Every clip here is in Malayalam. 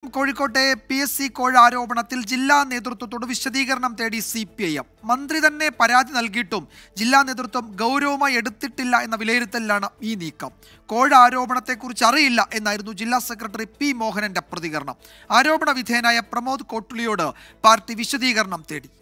കോഴിക്കോട്ടെ പി എസ് സി കോഴ ആരോപണത്തിൽ ജില്ലാ നേതൃത്വത്തോട് വിശദീകരണം തേടി സി പി ഐ എം മന്ത്രി തന്നെ പരാതി നൽകിയിട്ടും ജില്ലാ നേതൃത്വം ഗൗരവമായി എടുത്തിട്ടില്ല എന്ന വിലയിരുത്തലിലാണ് ഈ നീക്കം കോഴ ആരോപണത്തെക്കുറിച്ച് അറിയില്ല എന്നായിരുന്നു ജില്ലാ സെക്രട്ടറി പി മോഹനന്റെ പ്രതികരണം ആരോപണ വിധേയനായ പ്രമോദ് കോട്ടുളിയോട് പാർട്ടി വിശദീകരണം തേടി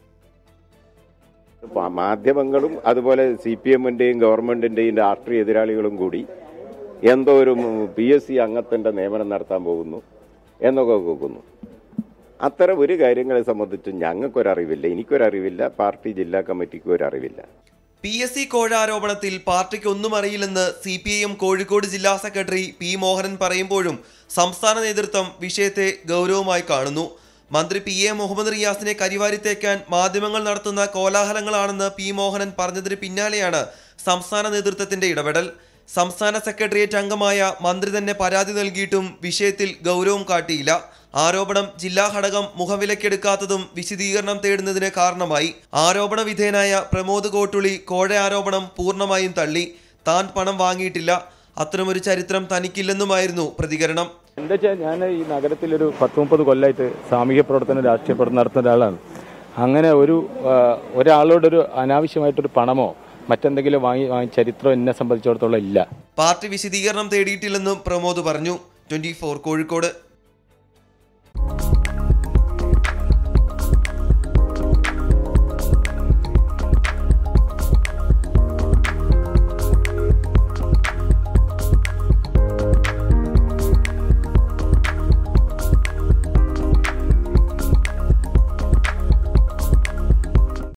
പ- മാധ്യമങ്ങളും അതുപോലെ സി പി എമ്മിന്റെയും ഗവൺമെന്റിന്റെയും രാഷ്ട്രീയ എതിരാളികളും കൂടി എന്തോ ഒരു പി എസ് സി അംഗത്തിന്റെ നിയമനം നടത്താൻ പോകുന്നു എന്നൊക്കെ കേൾക്കുന്നു അത്തരം ഒരു കാര്യങ്ങളെ സംബന്ധിച്ച് ഞങ്ങൾക്കൊരറിവില്ല എനിക്കൊരറിവില്ല പാർട്ടി ജില്ലാ കമ്മിറ്റിക്കും ഒരറിവില്ല പി എസ് സി കോഴ ആരോപണത്തിൽ പാർട്ടിക്ക് ഒന്നും അറിയില്ലെന്ന് C P I M Kozhikode ജില്ലാ സെക്രട്ടറി പി മോഹനൻ പറയുമ്പോഴും സംസ്ഥാന നേതൃത്വം വിഷയത്തെ ഗൗരവമായി കാണുന്നു മന്ത്രി പി എ മുഹമ്മദ് റിയാസിനെ കരിവാരിത്തേക്കാൻ മാധ്യമങ്ങൾ നടത്തുന്ന കോലാഹലങ്ങളാണെന്ന് പി മോഹനൻ പറഞ്ഞതിന് പിന്നാലെയാണ് സംസ്ഥാന നേതൃത്വത്തിന്റെ ഇടപെടൽ സംസ്ഥാന സെക്രട്ടേറിയറ്റ് അംഗമായ മന്ത്രി തന്നെ പരാതി നൽകിയിട്ടും വിഷയത്തിൽ ഗൗരവം കാട്ടിയില്ല ആരോപണം ജില്ലാ ഘടകം മുഖവിലക്കെടുക്കാത്തതും വിശദീകരണം തേടുന്നതിന് കാരണമായി ആരോപണ വിധേയനായ പ്രമോദ് കോട്ടുളി കോഴ ആരോപണം പൂർണ്ണമായും തള്ളി താൻ പണം വാങ്ങിയിട്ടില്ല അത്തരമൊരു ചരിത്രം തനിക്കില്ലെന്നുമായിരുന്നു പ്രതികരണം എന്താ വെച്ചാൽ ഞാൻ ഈ നഗരത്തിലൊരു പത്ത് മുപ്പത് കൊല്ലമായിട്ട് സാമൂഹ്യ പ്രവർത്തനം രാഷ്ട്രീയ പ്രവർത്തനം നടത്തുന്ന ഒരാളാണ് അങ്ങനെ ഒരു ആ, ഒരാളോടൊരു അനാവശ്യമായിട്ടൊരു പണമോ മറ്റെന്തെങ്കിലും വാങ്ങി വാങ്ങി ചരിത്രം എന്നെ സംബന്ധിച്ചിടത്തോളം ഇല്ല പാർട്ടി വിശദീകരണം തേടിയിട്ടില്ലെന്നും പ്രമോദ് പറഞ്ഞു ട്വന്റി കോഴിക്കോട്